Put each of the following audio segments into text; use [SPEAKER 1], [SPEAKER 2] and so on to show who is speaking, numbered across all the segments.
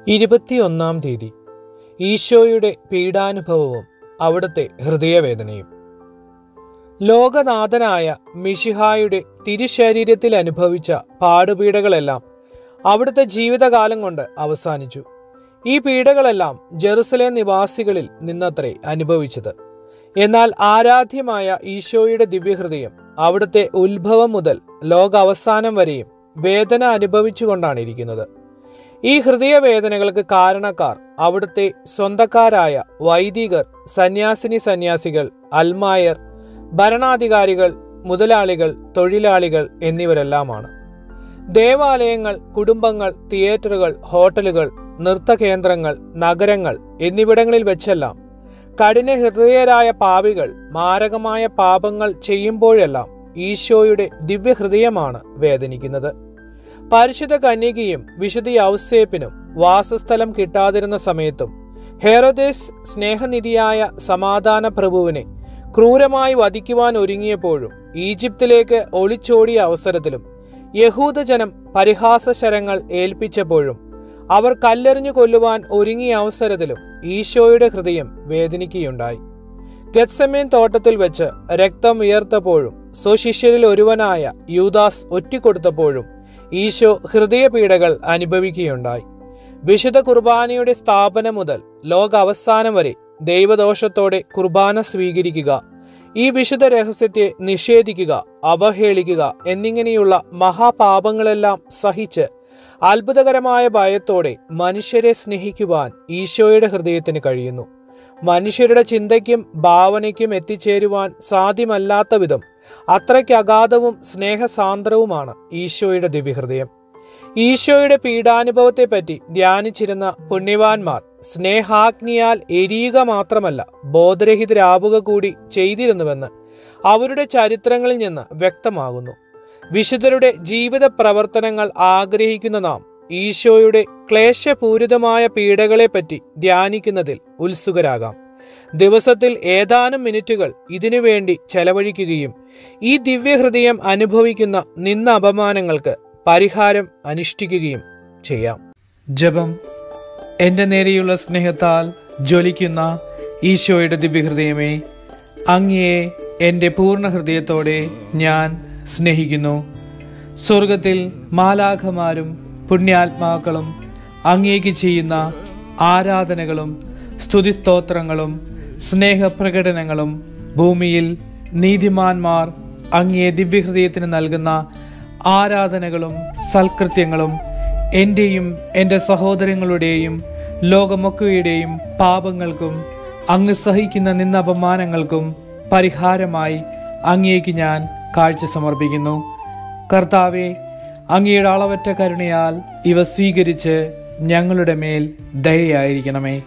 [SPEAKER 1] ഇരുപത്തിയൊന്നാം തീയതി ഈശോയുടെ പീഡാനുഭവവും അവിടുത്തെ ഹൃദയവേദനയും ലോകനാഥനായ മിഷിഹായുടെ തിരുശരീരത്തിൽ അനുഭവിച്ച പാടുപീഡകളെല്ലാം അവിടുത്തെ ജീവിതകാലം കൊണ്ട് അവസാനിച്ചു ഈ പീഡകളെല്ലാം ജെറുസലേം നിവാസികളിൽ നിന്നത്രേ അനുഭവിച്ചത് എന്നാൽ ആരാധ്യമായ ഈശോയുടെ ദിവ്യഹൃദയം അവിടുത്തെ ഉത്ഭവം മുതൽ ലോകാവസാനം വരെയും വേദന അനുഭവിച്ചുകൊണ്ടാണ് ഇരിക്കുന്നത് ഈ ഹൃദയവേദനകൾക്ക് കാരണക്കാർ അവിടുത്തെ സ്വന്തക്കാരായ വൈദികർ സന്യാസിനി സന്യാസികൾ അൽമായർ ഭരണാധികാരികൾ മുതലാളികൾ തൊഴിലാളികൾ എന്നിവരെല്ലാമാണ് ദേവാലയങ്ങൾ കുടുംബങ്ങൾ തിയേറ്ററുകൾ ഹോട്ടലുകൾ നൃത്തകേന്ദ്രങ്ങൾ നഗരങ്ങൾ എന്നിവിടങ്ങളിൽ വെച്ചെല്ലാം കഠിന ഹൃദയരായ പാപികൾ മാരകമായ പാപങ്ങൾ ചെയ്യുമ്പോഴെല്ലാം ഈശോയുടെ ദിവ്യഹൃദയമാണ് വേദനിക്കുന്നത് പരിശുദ്ധ കന്യകയും വിശുദ്ധ യൗസേപ്പിനും വാസസ്ഥലം കിട്ടാതിരുന്ന സമയത്തും ഹെറോദേസ് സ്നേഹനിധിയായ സമാധാന പ്രഭുവിനെ ക്രൂരമായി വധിക്കുവാൻ ഒരുങ്ങിയപ്പോഴും ഈജിപ്തിലേക്ക് ഒളിച്ചോടിയ അവസരത്തിലും യഹൂദജനം പരിഹാസശരങ്ങൾ ഏൽപ്പിച്ചപ്പോഴും അവർ കല്ലെറിഞ്ഞു കൊല്ലുവാൻ ഒരുങ്ങിയ അവസരത്തിലും ഈശോയുടെ ഹൃദയം വേദനിക്കുകയുണ്ടായി ഗത്സമേൻ തോട്ടത്തിൽ വെച്ച് രക്തം ഉയർത്തപ്പോഴും സ്വശിഷ്യരിൽ ഒരുവനായ യൂദാസ് ഒറ്റിക്കൊടുത്തപ്പോഴും ഈശോ ഹൃദയപീഡകൾ അനുഭവിക്കുകയുണ്ടായി വിശുദ്ധ കുർബാനയുടെ സ്ഥാപനം മുതൽ ലോക അവസാനം വരെ ദൈവദോഷത്തോടെ കുർബാന സ്വീകരിക്കുക ഈ വിശുദ്ധ രഹസ്യത്തെ നിഷേധിക്കുക അവഹേളിക്കുക എന്നിങ്ങനെയുള്ള മഹാപാപങ്ങളെല്ലാം സഹിച്ച് അത്ഭുതകരമായ ഭയത്തോടെ മനുഷ്യരെ സ്നേഹിക്കുവാൻ ഈശോയുടെ ഹൃദയത്തിന് കഴിയുന്നു മനുഷ്യരുടെ ചിന്തയ്ക്കും ഭാവനയ്ക്കും എത്തിച്ചേരുവാൻ സാധ്യമല്ലാത്ത വിധം അത്രയ്ക്ക് അഗാധവും സ്നേഹസാന്ദ്രവുമാണ് ഈശോയുടെ ദിവ്യഹൃദയം ഈശോയുടെ പീഡാനുഭവത്തെപ്പറ്റി ധ്യാനിച്ചിരുന്ന പുണ്യവാന്മാർ സ്നേഹാഗ്നിയാൽ എരിയുക മാത്രമല്ല ബോധരഹിതരാവുക കൂടി ചെയ്തിരുന്നുവെന്ന് അവരുടെ ചരിത്രങ്ങളിൽ നിന്ന് വ്യക്തമാകുന്നു വിശുദ്ധരുടെ ജീവിത പ്രവർത്തനങ്ങൾ ആഗ്രഹിക്കുന്ന നാം ഈശോയുടെ ക്ലേശപൂരിതമായ പീഡകളെപ്പറ്റി ധ്യാനിക്കുന്നതിൽ ഉത്സുകരാകാം ദിവസത്തിൽ ഏതാനും മിനിറ്റുകൾ ഇതിനുവേണ്ടി ചെലവഴിക്കുകയും ഈ ദിവ്യഹൃദയം അനുഭവിക്കുന്ന നിന്ന അപമാനങ്ങൾക്ക് പരിഹാരം അനുഷ്ഠിക്കുകയും ചെയ്യാം ജപം എൻ്റെ നേരെയുള്ള സ്നേഹത്താൽ ജ്വലിക്കുന്ന ഈശോയുടെ ദിവ്യഹൃദയമേ അങ്ങയെ എൻ്റെ പൂർണ്ണ ഹൃദയത്തോടെ ഞാൻ സ്നേഹിക്കുന്നു സ്വർഗത്തിൽ മാലാഖമാരും പുണ്യാത്മാക്കളും അങ്ങേക്ക് ചെയ്യുന്ന ആരാധനകളും സ്തുതിസ്തോത്രങ്ങളും സ്നേഹപ്രകടനങ്ങളും ഭൂമിയിൽ നീതിമാന്മാർ അങ്ങേ ദിവ്യഹൃദയത്തിന് നൽകുന്ന ആരാധനകളും സൽകൃത്യങ്ങളും എൻ്റെയും എൻ്റെ സഹോദരങ്ങളുടെയും ലോകമൊക്കെയുടെയും പാപങ്ങൾക്കും അങ്ങ് സഹിക്കുന്ന നിന്ന അപമാനങ്ങൾക്കും പരിഹാരമായി അങ്ങേക്ക് ഞാൻ കാഴ്ച സമർപ്പിക്കുന്നു കർത്താവെ അങ്ങയുടെ അളവറ്റ കരുണയാൽ ഇവ സ്വീകരിച്ച് ഞങ്ങളുടെ മേൽ ദയയായിരിക്കണമേ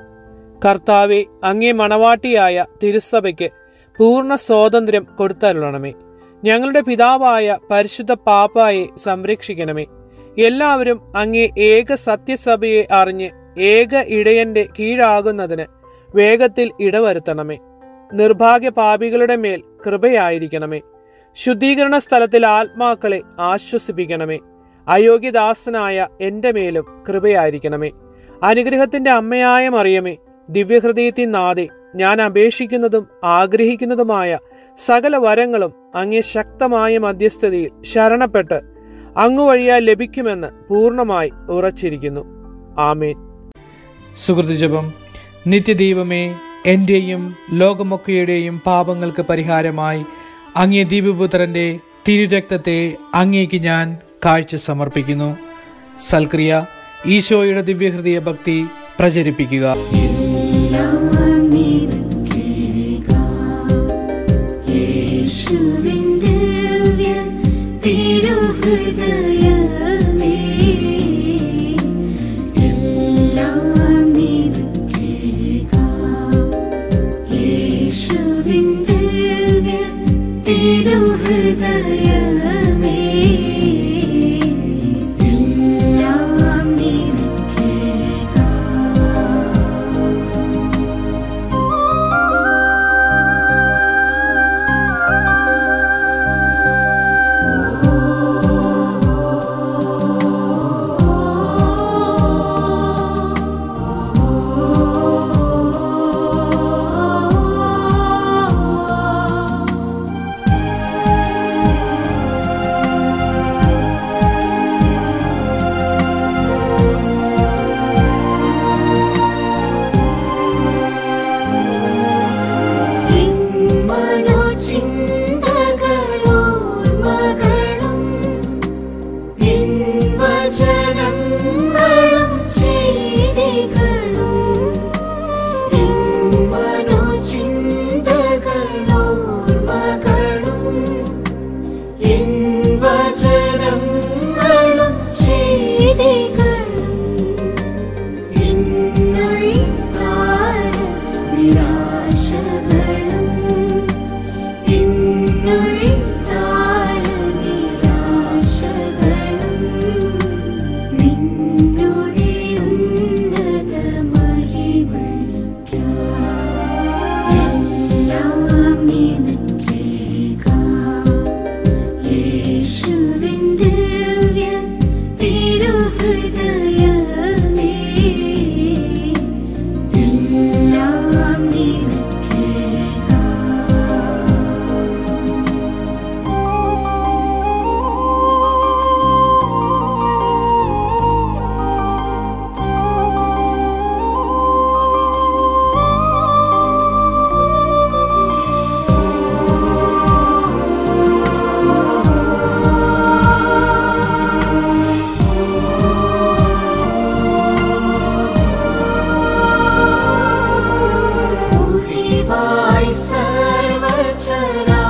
[SPEAKER 1] കർത്താവെ അങ്ങേ മണവാട്ടിയായ തിരുസഭയ്ക്ക് പൂർണ്ണ സ്വാതന്ത്ര്യം കൊടുത്തരുളണമേ ഞങ്ങളുടെ പിതാവായ പരിശുദ്ധ പാപ്പായെ സംരക്ഷിക്കണമേ എല്ലാവരും അങ്ങേ ഏക സത്യസഭയെ അറിഞ്ഞ് ഏക ഇടയന്റെ കീഴാകുന്നതിന് വേഗത്തിൽ ഇടവരുത്തണമേ നിർഭാഗ്യ പാപികളുടെ മേൽ കൃപയായിരിക്കണമേ ശുദ്ധീകരണ സ്ഥലത്തിൽ ആത്മാക്കളെ ആശ്വസിപ്പിക്കണമേ അയോഗ്യദാസനായ എൻ്റെ മേലും കൃപയായിരിക്കണമേ അനുഗ്രഹത്തിന്റെ അമ്മയായ മറിയമേ ദിവ്യഹൃദയത്തിൻ നാദെ ഞാൻ അപേക്ഷിക്കുന്നതും ആഗ്രഹിക്കുന്നതുമായ സകല വരങ്ങളും അങ്ങേ ശക്തമായ മധ്യസ്ഥതയിൽ ശരണപ്പെട്ട് അങ്ങു വഴിയായി ലഭിക്കുമെന്ന് പൂർണ്ണമായി ഉറച്ചിരിക്കുന്നു ആമേൻ സുഹൃത്ത് ജപം നിത്യദൈവമേ എന്റെയും ലോകമൊക്കെയുടെയും പാപങ്ങൾക്ക് പരിഹാരമായി അങ്ങേ ദീപപുത്രന്റെ തിരുരക്തത്തെ അങ്ങേക്ക് ഞാൻ കാഴ്ച സമർപ്പിക്കുന്നു സൽക്രിയ ഈശോയുടെ ദിവ്യഹൃദയ ഭക്തി പ്രചരിപ്പിക്കുക
[SPEAKER 2] യേശുവിൻ ദിവ്യ തിരുഹൃദയമേ എല്ലാം നിനക്കേകാം. യേശുവിൻ ദിവ്യ തിരുഹൃദയമേ എല്ലാം നിനക്കേകാം. ചരാ